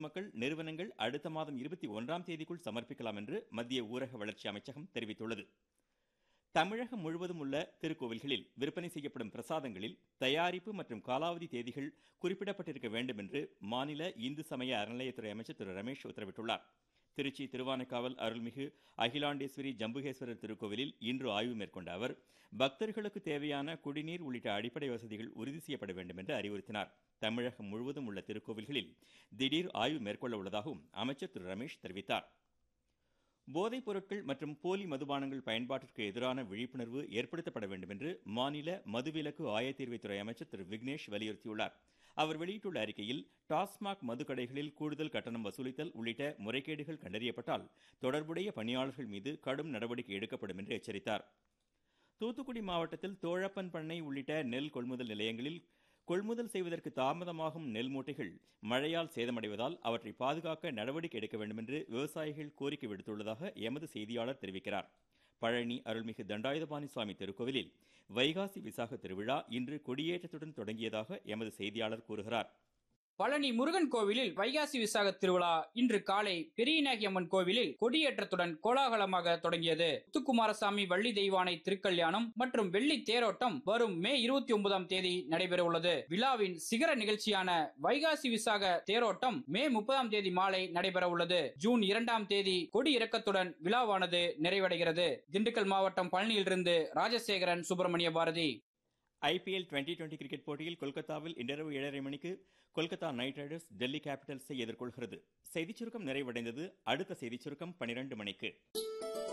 மக்கள் நிறுவனங்கள் அடுத்த மாதம் இருபத்தி ஒன்றாம் தேதிக்குள் சமர்ப்பிக்கலாம் என்று மத்திய ஊரக வளர்ச்சி அமைச்சகம் தெரிவித்துள்ளது தமிழகம் முழுவதும் உள்ள திருக்கோவில்களில் விற்பனை செய்யப்படும் பிரசாதங்களில் தயாரிப்பு மற்றும் காலாவதி தேதிகள் குறிப்பிடப்பட்டிருக்க வேண்டும் என்று மாநில இந்து சமய அறநிலையத்துறை அமைச்சர் திரு ரமேஷ் உத்தரவிட்டுள்ளார் திருச்சி திருவானைக்காவல் அருள்மிகு அகிலாண்டேஸ்வரி ஜம்புகேஸ்வரர் திருக்கோவிலில் இன்று ஆய்வு மேற்கொண்ட அவர் பக்தர்களுக்கு தேவையான குடிநீர் உள்ளிட்ட அடிப்படை வசதிகள் உறுதி செய்யப்பட வேண்டும் என்று அறிவுறுத்தினார் தமிழகம் முழுவதும் உள்ள திருக்கோவில்களில் திடீர் ஆய்வு மேற்கொள்ள உள்ளதாகவும் அமைச்சர் திரு ரமேஷ் தெரிவித்தார் போதைப் பொருட்கள் மற்றும் போலி மதுபானங்கள் பயன்பாட்டிற்கு எதிரான விழிப்புணர்வு ஏற்படுத்தப்பட வேண்டும் என்று மாநில மதுவிலக்கு ஆயத்தீர்வைத்துறை அமைச்சர் திரு விக்னேஷ் வலியுறுத்தியுள்ளார் அவர் வெளியிட்டுள்ள அறிக்கையில் டாஸ்மாக் மதுக்கடைகளில் கூடுதல் கட்டணம் வசூலித்தல் உள்ளிட்ட முறைகேடுகள் கண்டறியப்பட்டால் தொடர்புடைய பணியாளர்கள் மீது கடும் நடவடிக்கை எடுக்கப்படும் என்று எச்சரித்தார் தூத்துக்குடி மாவட்டத்தில் தோழப்பன் பண்ணை உள்ளிட்ட நெல் கொள்முதல் நிலையங்களில் கொள்முதல் செய்வதற்கு தாமதமாகும் நெல் மூட்டைகள் மழையால் சேதமடைவதால் அவற்றை பாதுகாக்க நடவடிக்கை எடுக்க வேண்டும் என்று விவசாயிகள் கோரிக்கை விடுத்துள்ளதாக எமது செய்தியாளர் தெரிவிக்கிறார் பழனி அருள்மிகு தண்டாயுதபாணி சுவாமி திருக்கோவிலில் வைகாசி விசாக திருவிழா இன்று கொடியேற்றத்துடன் தொடங்கியதாக எமது செய்தியாளர் கூறுகிறார் பழனி முருகன் கோவிலில் வைகாசி விசாக திருவிழா இன்று காலை பெரியநாயகி அம்மன் கோவிலில் கொடியேற்றத்துடன் கோலாகலமாக தொடங்கியது முத்துக்குமாரசாமி வள்ளி தெய்வானை திருக்கல்யாணம் மற்றும் வெள்ளி தேரோட்டம் வரும் மே இருபத்தி ஒன்பதாம் தேதி நடைபெற உள்ளது விழாவின் சிகர நிகழ்ச்சியான வைகாசி விசாக தேரோட்டம் மே முப்பதாம் தேதி மாலை நடைபெற உள்ளது ஜூன் இரண்டாம் தேதி கொடி இறக்கத்துடன் விழாவானது நிறைவடைகிறது திண்டுக்கல் மாவட்டம் பழனியிலிருந்து Rajasekaran Subramaniya Bharathi IPL twenty twenty cricket போட்டியில் கொல்கத்தாவில் இன்றிரவு ஏழரை மணிக்கு கொல்கத்தா நைட் ரைடர்ஸ் டெல்லி கேபிட்டல்ஸை எதிர்கொள்கிறது செய்திச் சுருக்கம் நிறைவடைந்தது அடுத்த செய்திச் சுருக்கம் பனிரெண்டு மணிக்கு